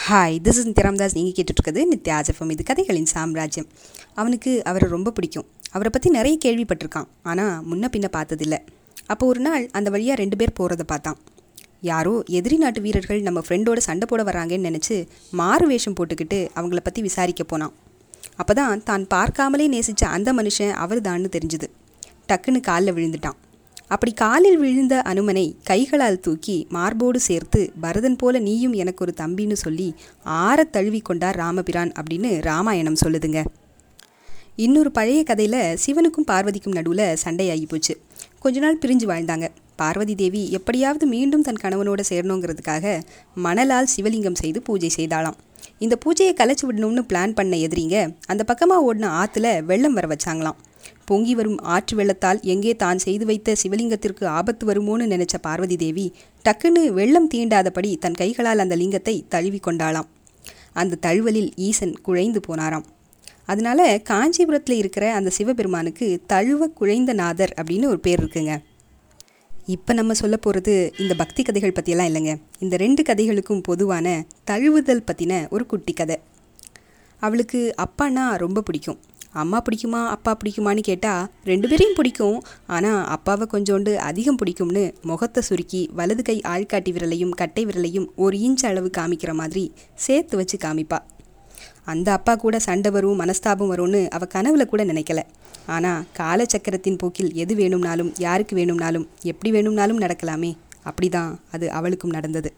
hi this is நித்யாராம்தாஸ் நீங்கள் கேட்டுட்ருக்குது நித்யாஜஃபம் இது கதைகளின் சாம்ராஜ்யம் அவனுக்கு அவரை ரொம்ப பிடிக்கும் அவரை பற்றி நிறைய கேள்விப்பட்டிருக்கான் ஆனால் முன்ன பின்ன பார்த்ததில்ல அப்போ ஒரு நாள் அந்த வழியாக ரெண்டு பேர் போகிறத பார்த்தான் யாரோ எதிரி நாட்டு வீரர்கள் நம்ம ஃப்ரெண்டோட சண்டை போட வராங்கன்னு நினச்சி மாறு வேஷம் போட்டுக்கிட்டு அவங்கள பற்றி விசாரிக்க போனான் அப்போ தான் தான் பார்க்காமலே நேசித்த அந்த மனுஷன் அவர் தான்னு தெரிஞ்சுது டக்குன்னு காலில் விழுந்துட்டான் அப்படி காலில் விழுந்த அனுமனை கைகளால் தூக்கி மார்போடு சேர்த்து பரதன் போல நீயும் எனக்கு ஒரு தம்பின்னு சொல்லி ஆறத் தழுவி கொண்டார் ராமபிரான் அப்படின்னு ராமாயணம் சொல்லுதுங்க இன்னொரு பழைய கதையில் சிவனுக்கும் பார்வதிக்கும் நடுவில் சண்டையாகி போச்சு கொஞ்ச நாள் பிரிஞ்சு வாழ்ந்தாங்க பார்வதி தேவி எப்படியாவது மீண்டும் தன் கணவனோட சேரணுங்கிறதுக்காக மணலால் சிவலிங்கம் செய்து பூஜை செய்தாளாம் இந்த பூஜையை கலைச்சி விடணும்னு பிளான் பண்ண எதிரிங்க அந்த பக்கமாக ஓடின ஆற்றுல வெள்ளம் வர வச்சாங்களாம் பொங்கி வரும் ஆற்று வெள்ளத்தால் எங்கே தான் செய்து வைத்த சிவலிங்கத்திற்கு ஆபத்து வருமோன்னு நினைச்ச பார்வதி தேவி டக்குன்னு வெள்ளம் தீண்டாதபடி தன் கைகளால் அந்த லிங்கத்தை தழுவி கொண்டாளாம் அந்த தழுவலில் ஈசன் குழைந்து போனாராம் அதனால காஞ்சிபுரத்தில் இருக்கிற அந்த சிவபெருமானுக்கு தழுவ குழைந்த நாதர் அப்படின்னு ஒரு பேர் இருக்குங்க இப்போ நம்ம சொல்ல போகிறது இந்த பக்தி கதைகள் பற்றியெல்லாம் இல்லைங்க இந்த ரெண்டு கதைகளுக்கும் பொதுவான தழுவுதல் பற்றின ஒரு குட்டி கதை அவளுக்கு அப்பான்னா ரொம்ப பிடிக்கும் அம்மா பிடிக்குமா அப்பா பிடிக்குமான்னு கேட்டால் ரெண்டு பேரையும் பிடிக்கும் ஆனால் அப்பாவை கொஞ்சோண்டு அதிகம் பிடிக்கும்னு முகத்தை சுருக்கி வலது கை ஆள்காட்டி விரலையும் கட்டை விரலையும் ஒரு இன்ச் அளவு காமிக்கிற மாதிரி சேர்த்து வச்சு காமிப்பா அந்த அப்பா கூட சண்டை வரும் மனஸ்தாபம் வரும்னு அவள் கனவுல கூட நினைக்கல ஆனால் காலச்சக்கரத்தின் போக்கில் எது வேணும்னாலும் யாருக்கு வேணும்னாலும் எப்படி வேணும்னாலும் நடக்கலாமே அப்படிதான் அது அவளுக்கும் நடந்தது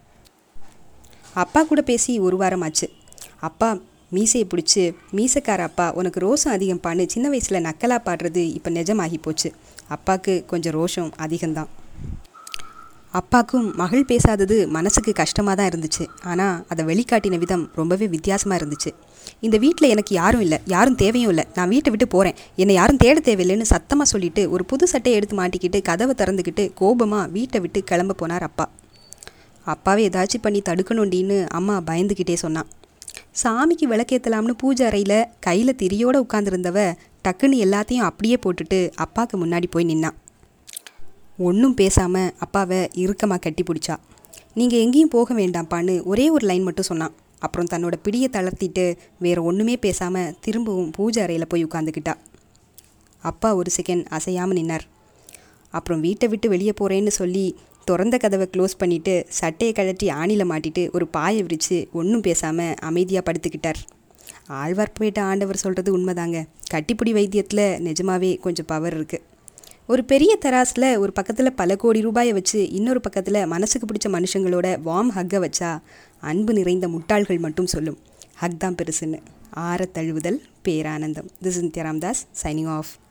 அப்பா கூட பேசி ஒரு வாரம் ஆச்சு அப்பா மீசையை பிடிச்சி மீசக்கார அப்பா உனக்கு ரோஷம் அதிகம்ப்பான்னு சின்ன வயசில் நக்கலாக பாடுறது இப்போ நிஜமாகி போச்சு அப்பாவுக்கு கொஞ்சம் ரோஷம் அதிகம்தான் அப்பாக்கும் மகள் பேசாதது மனசுக்கு கஷ்டமாக தான் இருந்துச்சு ஆனால் அதை வெளிக்காட்டின விதம் ரொம்பவே வித்தியாசமாக இருந்துச்சு இந்த வீட்டில் எனக்கு யாரும் இல்லை யாரும் தேவையும் இல்லை நான் வீட்டை விட்டு போகிறேன் என்னை யாரும் தேட தேவையில்லைன்னு சத்தமாக சொல்லிட்டு ஒரு புது சட்டையை எடுத்து மாட்டிக்கிட்டு கதவை திறந்துக்கிட்டு கோபமாக வீட்டை விட்டு கிளம்ப போனார் அப்பா அப்பாவே ஏதாச்சும் பண்ணி தடுக்கணுண்டின்னு அம்மா பயந்துக்கிட்டே சொன்னான் சாமிக்கு விளக்கேற்றலாம்னு பூஜை அறையில் கையில் திரியோடு உட்காந்துருந்தவ டக்குன்னு எல்லாத்தையும் அப்படியே போட்டுட்டு அப்பாவுக்கு முன்னாடி போய் நின்னான் ஒன்றும் பேசாமல் அப்பாவை இறுக்கமாக கட்டி பிடிச்சா நீங்கள் எங்கேயும் போக வேண்டாம்ப்பான்னு ஒரே ஒரு லைன் மட்டும் சொன்னான் அப்புறம் தன்னோட பிடியை தளர்த்திட்டு வேறு ஒன்றுமே பேசாமல் திரும்பவும் பூஜை அறையில் போய் உட்காந்துக்கிட்டா அப்பா ஒரு செகண்ட் அசையாமல் நின்னார் அப்புறம் வீட்டை விட்டு வெளியே போகிறேன்னு சொல்லி திறந்த கதவை க்ளோஸ் பண்ணிவிட்டு சட்டையை கழட்டி ஆணியில் மாட்டிட்டு ஒரு பாயை விரித்து ஒன்றும் பேசாமல் அமைதியாக படுத்துக்கிட்டார் ஆழ்வார்பேட்டை ஆண்டவர் சொல்கிறது உண்மைதாங்க கட்டிப்பிடி வைத்தியத்தில் நிஜமாவே கொஞ்சம் பவர் இருக்குது ஒரு பெரிய தராஸில் ஒரு பக்கத்தில் பல கோடி ரூபாயை வச்சு இன்னொரு பக்கத்தில் மனசுக்கு பிடிச்ச மனுஷங்களோட வார்ம் ஹக்கை வச்சா அன்பு நிறைந்த முட்டாள்கள் மட்டும் சொல்லும் ஹக் தான் பெருசுன்னு ஆற தழுவுதல் பேரானந்தம் this in Ramdas signing of